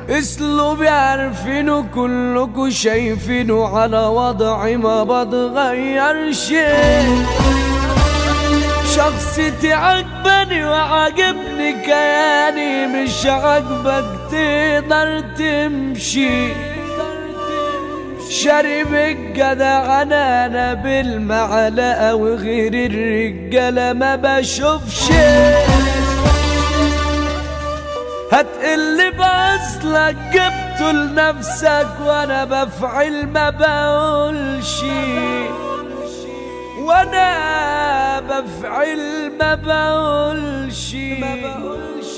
اسلوبي عارفينه كلكوا شايفينه على وضعي ما بتغيرش شخصيتي عجباني وعاجبني كياني مش عاجبك تقدر تمشي شارب الجدع انا انا بالمعلقه وغير الرجاله ما بشوفش هتقل باصلك جبته لنفسك وانا بفعل ما بقولش وانا بفعل ما بقولش ما بقولش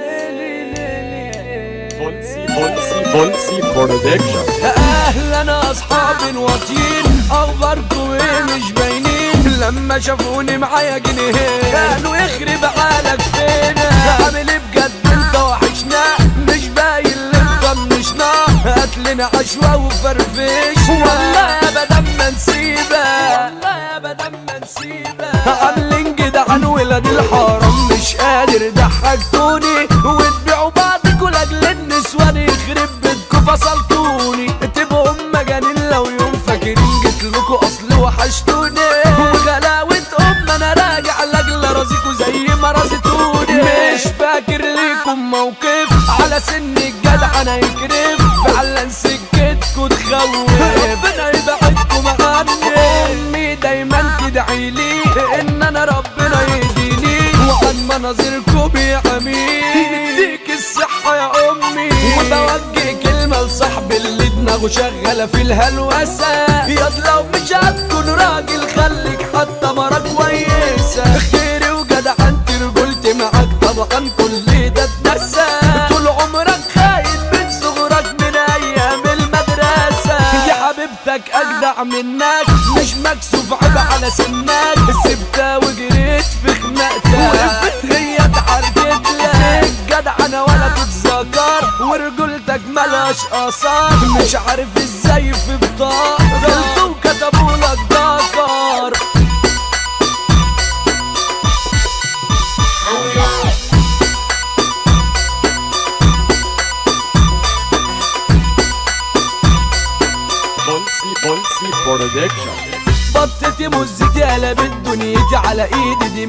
Bonzi, Bonzi, Bonzi Production. اهلا اصحابي واطيين اخباركم ايه مش باينين لما شافوني معايا جنيهين قالوا يخرب عقلك فين عامل ايه بجد انت وحشنا مش باين اللي مطنشنا هاتلنا عشوة وفرفش والله ابدا ما نسيبك والله ابدا ما نسيبك عاملين جدعان ولاد الحرام مش قادر ضحكتوني وتبيعوا بعضكوا لاجل النسوان يخرب بيتكوا فصلتوني تبقوا مجانين لو يوم فاكرين جيت لكوا اصل وحشتوني وغلاوة ام انا راجع لاجل رازيكوا زي ما رازتوني مش فاكر ليكم موقف على سن الجدع انا يكرف فعلا سكتكوا تخوف ربنا يبعدكم عني امي دايما تدعي لي ان انا ربنا يهديني وعن مناظركم يعميني يديك الصحة يا امي وبوجه كلمة لصاحبي اللي دماغه شغالة في الهلوسة ياض لو مش هتكون راجل خليك حتى مرة كويسة خيري وجدع انت رجولتي معاك طبعا كل ده اتنسى طول عمرك خاين من صغرك من ايام المدرسة يا حبيبتك اجدع منك مش مكسوف عيب على سنك سبتها وجريت في خناقتها وقفت هي اتعرجت لك جدع انا ولا تتذكر ورجولتك ملهاش اثار مش عارف ازاي في بطاقة غلطوا وكتبوا لك ذكر Bonzi, Bonzi Production. بطتي مزتي قلبت دنيتي على ايدي دي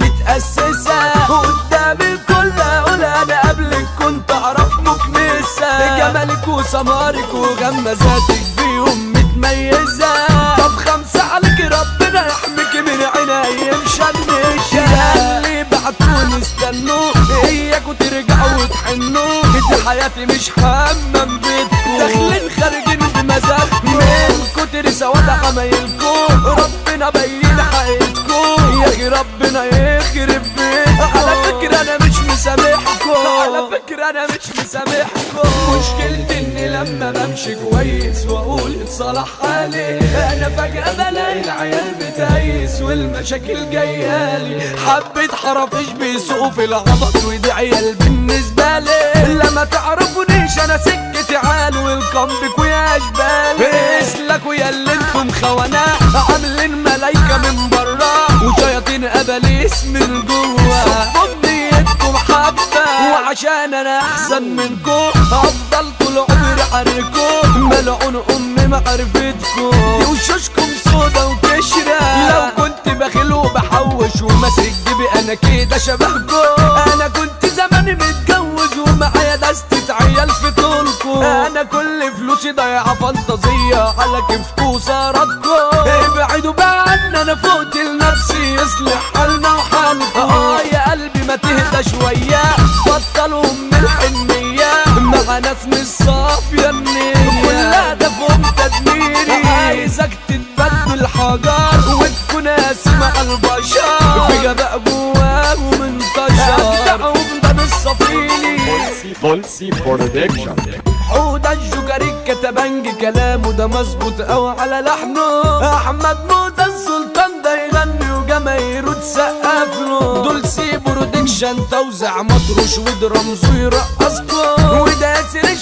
متأسسة قدام الكل اقول انا قبلك كنت اعرف مكنسة جمالك وسمارك وغمزاتك بيهم متميزة طب خمسة عليك ربنا يحميك من عيني مشنشة اللي بعتوني استنوا اياكوا ترجعوا وتحنوا دي حياتي مش حمام بيتكم داخلين خارجين بمزاجكم من كتر سواد عمايلكم ربنا بين حقيقتكم يا اخي ربنا يخرب بيتكم على فكرة انا مش مسامحكم على فكرة انا مش مسامحكم مشكلتي اني لما بمشي كويس واقول اتصلح حالي انا فجأة بلاقي العيال بتايس والمشاكل جايالي حبة حرافيش بيسوقوا في العبط ودي عيال بالنسبة لي لما تعرفونيش انا سكتي عال والكمبك ويا اشبال اسلكوا يا اللي انتم خوانا عاملين ملايكة من برا وشياطين اباليس من جوا صبوا بنيتكم حبة وعشان انا احسن منكم افضل طول عمري حاركم ملعون ام معرفتكم دي وشوشكم سودا وكشرة لو كنت بخيل وبحوش وماسك جيبي انا كده شبهكم انا كنت زماني متجوز ومعايا دستة عيال في طولكم انا كل فلوسي ضايعة فانتازية على كيفكم وسهراتكم ابعدوا بقى عنا انا فوت لنفسي يصلح حالنا وحالكم اه يا قلبي ما تهدى شوية بطلوا من الحنية مع ناس مش صافية النية كل هدفهم تدميري عايزك تتبدل حجر وتكون قاسي مع البشر في غباء جواه ومنتشر ابدعوا بضم الصفيلي Bonzi, Bonzi Production. حوده الجوكري كتبنج كلامه ده مظبوط او على لحنه احمد موزة السلطان ده يغني وجماهيره تسقف له دول سي برودكشن توزع مطروش ودرامزو يرقصكم وده ياسر